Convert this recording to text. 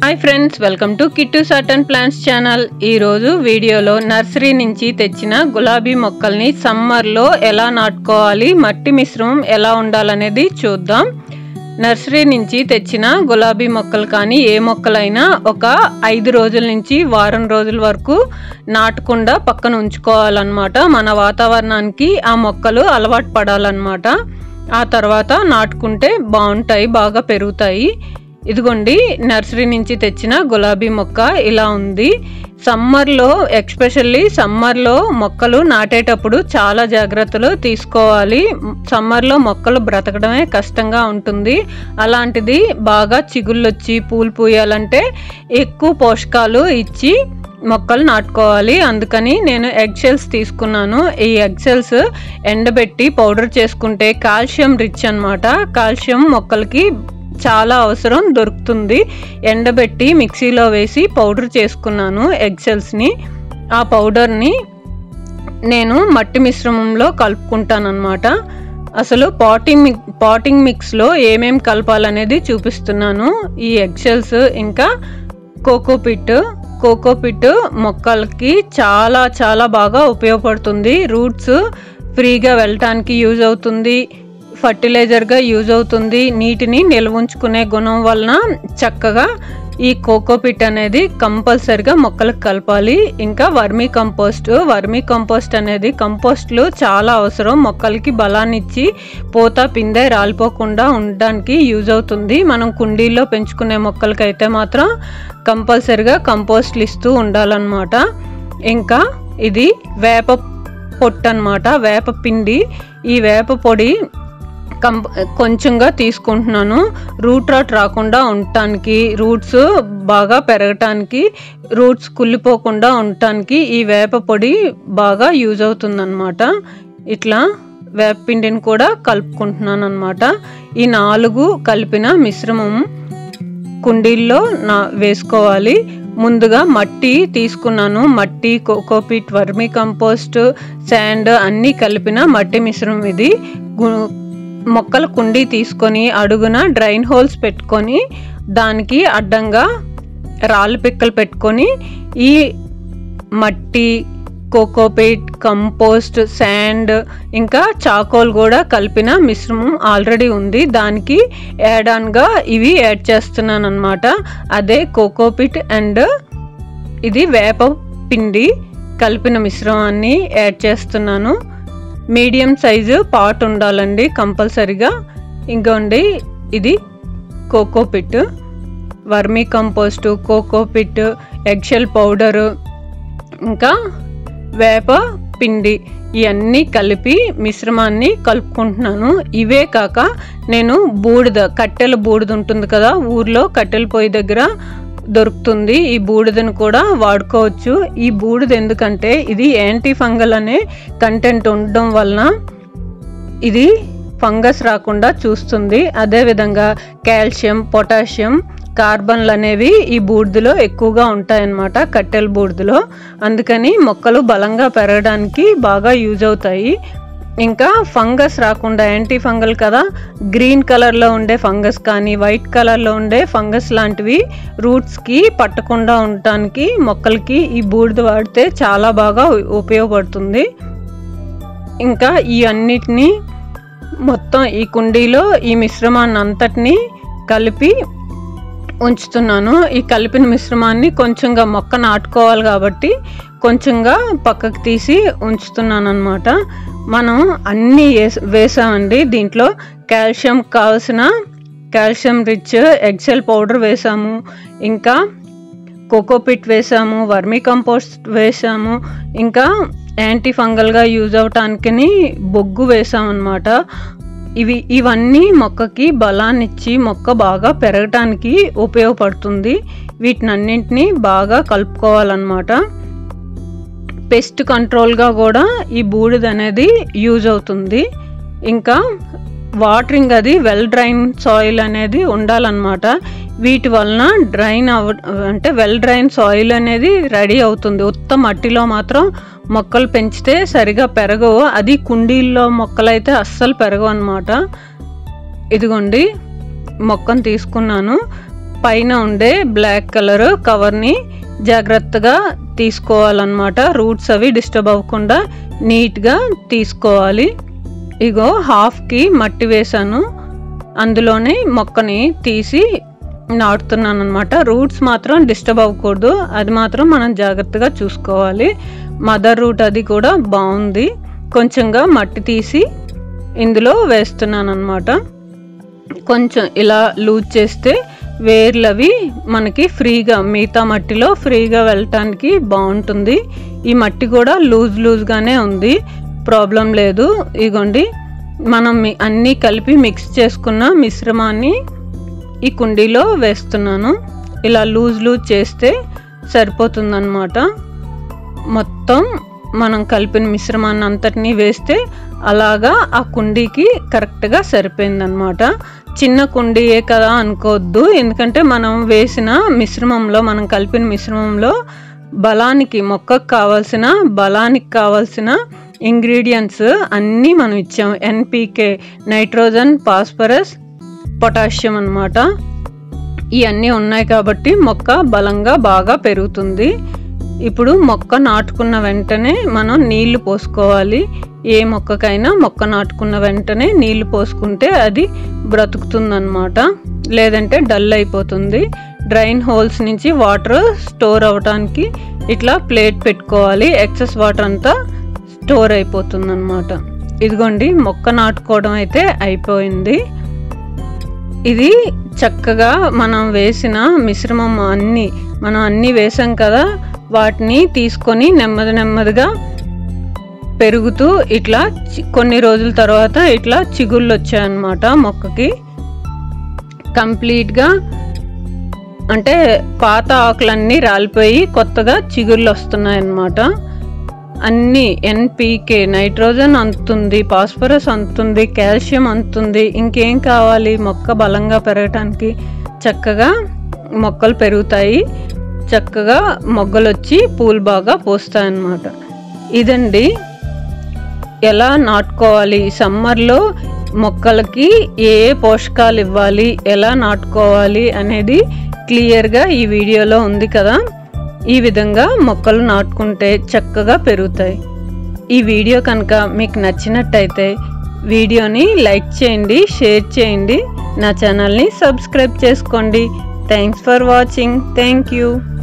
hi friends welcome to Kittu certain plants channel ఈరోజు వీడియోలో nursery నుంచి తెచ్చిన గులాబీ మొక్కల్ని సమ్మర్లో ఎలా నాటుకోవాలి మట్టి మిశ్రమం ఎలా ఉండాలనేది చూద్దాం నర్సరీ నుంచి తెచ్చిన గులాబీ మొక్కలు కానీ ఏ మొక్కలైనా ఒక ఐదు రోజుల నుంచి వారం రోజుల వరకు నాటకుండా పక్కన ఉంచుకోవాలన్నమాట మన వాతావరణానికి ఆ మొక్కలు అలవాటు పడాలన్నమాట ఆ తర్వాత నాటుకుంటే బాగుంటాయి బాగా పెరుగుతాయి ఇదిగోండి నర్సరీ నుంచి తెచ్చిన గులాబీ మొక్క ఇలా ఉంది సమ్మర్లో ఎక్స్పెషల్లీ సమ్మర్లో మొక్కలు నాటేటప్పుడు చాలా జాగ్రత్తలు తీసుకోవాలి సమ్మర్లో మొక్కలు బ్రతకడమే కష్టంగా ఉంటుంది అలాంటిది బాగా చిగుళ్ళు వచ్చి పూలు పూయాలంటే ఎక్కువ పోషకాలు ఇచ్చి మొక్కలు నాటుకోవాలి అందుకని నేను ఎగ్ షెల్స్ తీసుకున్నాను ఈ ఎగ్ షెల్స్ ఎండబెట్టి పౌడర్ చేసుకుంటే కాల్షియం రిచ్ అనమాట కాల్షియం మొక్కలకి చాలా అవసరం దొరుకుతుంది ఎండబెట్టి మిక్సీలో వేసి పౌడర్ చేసుకున్నాను ఎగ్సెల్స్ని ఆ పౌడర్ని నేను మట్టి మిశ్రమంలో కలుపుకుంటానమాట అసలు పాటింగ్ మిక్ పాటింగ్ మిక్స్లో ఏమేం కలపాలనేది చూపిస్తున్నాను ఈ ఎగ్షెల్స్ ఇంకా కోకోపిట్ కోకోపిట్ మొక్కలకి చాలా చాలా బాగా ఉపయోగపడుతుంది రూట్స్ ఫ్రీగా వెళ్ళటానికి యూజ్ అవుతుంది ఫర్టిలైజర్గా యూజ్ అవుతుంది నీటిని నిల్వ ఉంచుకునే గుణం వలన చక్కగా ఈ కోకోపిట్ అనేది కంపల్సరిగా మొక్కలకు కలపాలి ఇంకా వర్మీ కంపోస్ట్ వర్మీ కంపోస్ట్ అనేది కంపోస్ట్లు చాలా అవసరం మొక్కలకి బలాన్ని ఇచ్చి పూత పిందె రాలిపోకుండా ఉండడానికి యూజ్ అవుతుంది మనం కుండీల్లో పెంచుకునే మొక్కలకైతే మాత్రం కంపల్సరిగా కంపోస్ట్లు ఇస్తూ ఉండాలన్నమాట ఇంకా ఇది వేప పొట్టు అనమాట వేప పిండి ఈ వేప పొడి కంప కొంచెంగా తీసుకుంటున్నాను రూట్ రాట్ రాకుండా ఉండటానికి రూట్స్ బాగా పెరగటానికి రూట్స్ కుళ్ళిపోకుండా ఉండటానికి ఈ వేప పొడి బాగా యూజ్ అవుతుందన్నమాట ఇట్లా వేప పిండిని కూడా కలుపుకుంటున్నాను అనమాట ఈ నాలుగు కలిపిన మిశ్రమం కుండీల్లో నా వేసుకోవాలి ముందుగా మట్టి తీసుకున్నాను మట్టి కోకోపీట్ వర్మీ కంపోస్ట్ శాండ్ అన్నీ కలిపిన మట్టి మిశ్రమం ఇది మొక్కల కుండీ తీసుకొని అడుగున డ్రైన్ హోల్స్ పెట్టుకొని దానికి అడ్డంగా రాళ్ళు పిక్కలు పెట్టుకొని ఈ మట్టి కోకోపీట్ కంపోస్ట్ శాండ్ ఇంకా చాకోల్ కూడా కలిపిన మిశ్రమం ఆల్రెడీ ఉంది దానికి యాడ్ ఆన్గా ఇవి యాడ్ చేస్తున్నాను అనమాట అదే కోకోపీట్ అండ్ ఇది వేప పిండి కలిపిన మిశ్రమాన్ని యాడ్ చేస్తున్నాను మీడియం సైజు పాట్ ఉండాలండి కంపల్సరిగా ఇంకోండి ఇది cocopeat vermicompost cocopeat eggshell powder ఇంకా వేప పిండి ఇవన్నీ కలిపి మిశ్రమాన్ని కలుపుకుంటున్నాను ఇవే కాక నేను బూడిద కట్టెల బూడిద ఉంటుంది కదా ఊర్లో కట్టెల పొయ్యి దగ్గర దొరుకుతుంది ఈ బూడిదను కూడా వాడుకోవచ్చు ఈ బూడిద ఎందుకంటే ఇది యాంటీ ఫంగల్ అనే కంటెంట్ ఉండడం వలన ఇది ఫంగస్ రాకుండా చూస్తుంది అదేవిధంగా కాల్షియం పొటాషియం కార్బన్లు అనేవి ఈ బూడిదలో ఎక్కువగా ఉంటాయన్నమాట కట్టెల బూడిదలో అందుకని మొక్కలు బలంగా పెరగడానికి బాగా యూజ్ అవుతాయి ఇంకా ఫంగస్ రాకుండా యాంటీ ఫంగల్ కదా గ్రీన్ కలర్లో ఉండే ఫంగస్ కానీ వైట్ కలర్లో ఉండే ఫంగస్ లాంటివి రూట్స్కి పట్టకుండా ఉండటానికి మొక్కలకి ఈ బూడిద వాడితే చాలా బాగా ఉపయోగపడుతుంది ఇంకా ఈ అన్నిటినీ మొత్తం ఈ కుండీలో ఈ మిశ్రమాన్ని అంతటినీ కలిపి ఉంచుతున్నాను ఈ కలిపిన మిశ్రమాన్ని కొంచెంగా మొక్క నాటుకోవాలి కాబట్టి కొంచెంగా పక్కకు తీసి ఉంచుతున్నాను అనమాట మనం అన్నీ వేసామండి దీంట్లో కాల్షియం కావాల్సిన కాల్షియం రిచ్ ఎగ్సెల్ పౌడర్ వేసాము ఇంకా కోకోపిట్ వేసాము వర్మీ కంపోస్ట్ వేసాము ఇంకా యాంటీ ఫంగల్గా యూజ్ అవటానికి బొగ్గు వేసామన్నమాట ఇవి ఇవన్నీ మొక్కకి బలాన్ని ఇచ్చి మొక్క బాగా పెరగటానికి ఉపయోగపడుతుంది వీటినన్నింటినీ బాగా కలుపుకోవాలన్నమాట పెస్ట్ కంట్రోల్గా కూడా ఈ బూడిద అనేది యూజ్ అవుతుంది ఇంకా వాటరింగ్ అది వెల్ డ్రైన్ సాయిల్ అనేది ఉండాలన్నమాట వీటి వలన డ్రైన్ అవ అంటే వెల్ డ్రైన్ సాయిల్ అనేది రెడీ అవుతుంది ఉత్త మట్టిలో మాత్రం మొక్కలు పెంచితే సరిగా పెరగవు అది కుండీల్లో మొక్కలైతే అస్సలు పెరగవు అనమాట ఇదిగోండి మొక్కను తీసుకున్నాను పైన ఉండే బ్లాక్ కలర్ కవర్ని జాగ్రత్తగా తీసుకోవాలన్నమాట రూట్స్ అవి డిస్టర్బ్ అవ్వకుండా నీట్గా తీసుకోవాలి ఇగో హాఫ్కి మట్టి వేసాను అందులోనే మొక్కని తీసి నాటుతున్నాను అనమాట రూట్స్ మాత్రం డిస్టర్బ్ అవ్వకూడదు అది మాత్రం మనం జాగ్రత్తగా చూసుకోవాలి మదర్ రూట్ అది కూడా బాగుంది కొంచెంగా మట్టి తీసి ఇందులో వేస్తున్నాను అనమాట కొంచెం ఇలా లూజ్ చేస్తే వేర్లు అవి మనకి ఫ్రీగా మిగతా మట్టిలో ఫ్రీగా వెళ్ళటానికి బాగుంటుంది ఈ మట్టి కూడా లూజ్ లూజ్గానే ఉంది ప్రాబ్లం లేదు ఇగోండి మనం మి- అన్నీ కలిపి మిక్స్ చేసుకున్న మిశ్రమాన్ని ఈ కుండీలో వేస్తున్నాను ఇలా లూజ్ లూజ్ చేస్తే సరిపోతుందన్నమాట మొత్తం మనం కలిపిన మిశ్రమాన్ని అంతటినీ వేస్తే అలాగా ఆ కుండీకి కరెక్ట్గా సరిపోయిందనమాట చిన్న కుండీయే కదా అనుకోవద్దు ఎందుకంటే మనం వేసిన మిశ్రమంలో మనం కలిపిన మిశ్రమంలో బలానికి మొక్కకు కావాల్సిన బలానికి కావాల్సిన ఇంగ్రీడియంట్స్ అన్నీ మనం ఇచ్చాం ఎన్పికే నైట్రోజన్ ఫాస్ఫరస్ పొటాషియం అన్నమాట ఇవన్నీ ఉన్నాయి కాబట్టి మొక్క బలంగా బాగా పెరుగుతుంది ఇప్పుడు మొక్క నాటుకున్న వెంటనే మనం నీళ్లు పోసుకోవాలి ఏ మొక్కకైనా మొక్క నాటుకున్న వెంటనే నీళ్లు పోసుకుంటే అది బ్రతుకుతుందన్నమాట లేదంటే డల్ అయిపోతుంది డ్రైన్ హోల్స్ నుంచి వాటర్ స్టోర్ అవ్వటానికి ఇట్లా ప్లేట్ పెట్టుకోవాలి ఎక్సెస్ వాటర్ అంతా స్టోర్ అయిపోతుంది ఇదిగోండి మొక్క నాటుకోవడం అయితే అయిపోయింది ఇది చక్కగా మనం వేసిన మిశ్రమం అన్ని మనం అన్ని వేసాం కదా వాటిని తీసుకొని నెమ్మది నెమ్మదిగా పెరుగుతూ ఇట్లా చి- కొన్ని రోజుల తర్వాత ఇట్లా చిగుళ్ళు వచ్చాయన్నమాట మొక్కకి కంప్లీట్గా అంటే పాత ఆకులన్నీ రాలిపోయి కొత్తగా చిగుళ్ళు వస్తున్నాయన్నమాట అన్నీ ఎన్పీకే నైట్రోజన్ అందుతుంది ఫాస్ఫరస్ అందుతుంది కాల్షియం అందుతుంది ఇంకేం కావాలి మొక్క బలంగా పెరగటానికి చక్కగా మొక్కలు పెరుగుతాయి చక్కగా మొగ్గలు వచ్చి పూలు బాగా పోస్తాయి అన్నమాట ఇదండి ఎలా నాటుకోవాలి సమ్మర్లో మొక్కలకి ఏ ఏ పోషకాలు ఇవ్వాలి ఎలా నాటుకోవాలి అనేది క్లియర్గా ఈ వీడియోలో ఉంది కదా ఈ విధంగా మొక్కలు నాటుకుంటే చక్కగా పెరుగుతాయి ఈ వీడియో కనుక మీకు నచ్చినట్టయితే వీడియోని లైక్ చేయండి షేర్ చేయండి నా ఛానల్ని సబ్స్క్రైబ్ చేసుకోండి thanks for watching thank you